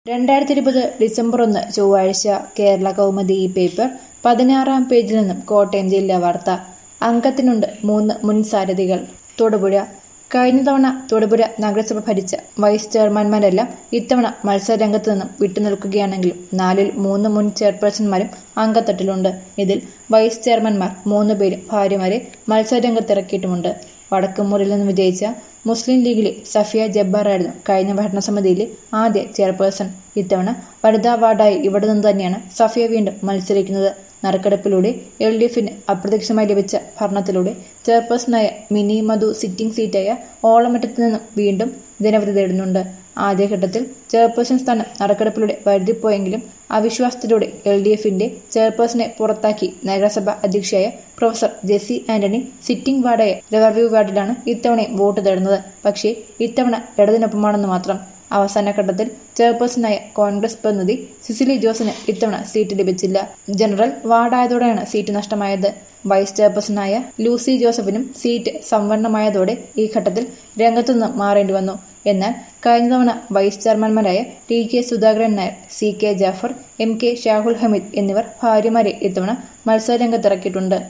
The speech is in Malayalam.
രണ്ടായിരത്തി ഇരുപത് ഡിസംബർ ഒന്ന് ചൊവ്വാഴ്ച കേരള കൗമുദി ഈ പേപ്പർ പതിനാറാം പേജിൽ നിന്നും കോട്ടയം ജില്ലാ വാർത്ത അംഗത്തിനുണ്ട് മൂന്ന് മുൻ സാരഥികൾ തൊടുപുഴ കഴിഞ്ഞ തവണ തൊടുപുഴ നഗരസഭ ഭരിച്ച വൈസ് ചെയർമാൻമാരെല്ലാം ഇത്തവണ മത്സരരംഗത്ത് നിന്നും വിട്ടുനിൽക്കുകയാണെങ്കിലും നാലിൽ മൂന്ന് മുൻ ചെയർപേഴ്സൺമാരും അംഗത്തട്ടിലുണ്ട് ഇതിൽ വൈസ് ചെയർമാൻമാർ മൂന്ന് പേരും ഭാര്യമാരെ മത്സരരംഗത്തിറക്കിയിട്ടുമുണ്ട് വടക്കുമുറിയിൽ നിന്ന് വിജയിച്ച മുസ്ലിം ലീഗിലെ സഫിയ ജബ്ബാറായിരുന്നു കഴിഞ്ഞ ഭരണസമിതിയിലെ ആദ്യ ചെയർപേഴ്സൺ ഇത്തവണ വനിതാ വാർഡായി ഇവിടെ നിന്ന് തന്നെയാണ് സഫിയ വീണ്ടും മത്സരിക്കുന്നത് നറുക്കെടുപ്പിലൂടെ എൽ ഡി എഫിന് അപ്രത്യക്ഷമായി ലഭിച്ച ഭരണത്തിലൂടെ ചെയർപേഴ്സണായ മിനി മധു സിറ്റിംഗ് സീറ്റായ ഓളമറ്റത്ത് നിന്നും വീണ്ടും ജനവിധി തേടുന്നുണ്ട് ആദ്യഘട്ടത്തിൽ ചെയർപേഴ്സൺ സ്ഥാനം നറുക്കെടുപ്പിലൂടെ വഴുതിപ്പോയെങ്കിലും അവിശ്വാസത്തിലൂടെ എൽ ഡി എഫിന്റെ ചെയർപേഴ്സണെ പുറത്താക്കി നഗരസഭ അധ്യക്ഷയായ പ്രൊഫസർ ജെസി ആന്റണി സിറ്റിംഗ് വാർഡായ റിവർവ്യൂ വാർഡിലാണ് ഇത്തവണയും വോട്ട് തേടുന്നത് പക്ഷേ ഇത്തവണ ഇടതിനൊപ്പമാണെന്ന് മാത്രം അവസാന ഘട്ടത്തിൽ ചെയർപേഴ്സണായ കോൺഗ്രസ് പ്രതിനിധി സിസിലി ജോസിന് ഇത്തവണ സീറ്റ് ലഭിച്ചില്ല ജനറൽ വാർഡായതോടെയാണ് സീറ്റ് നഷ്ടമായത് വൈസ് ചെയർപേഴ്സണായ ലൂസി ജോസഫിനും സീറ്റ് സംവരണമായതോടെ ഈ ഘട്ടത്തിൽ രംഗത്തുനിന്ന് മാറേണ്ടി വന്നു എന്നാൽ കഴിഞ്ഞ തവണ വൈസ് ചെയർമാൻമാരായ T K Sudhakaran Nair C K Jafar M K Shahul Hameed എന്നിവർ ഭാര്യമാരെ ഇത്തവണ മത്സരരംഗത്തിറക്കിയിട്ടുണ്ട്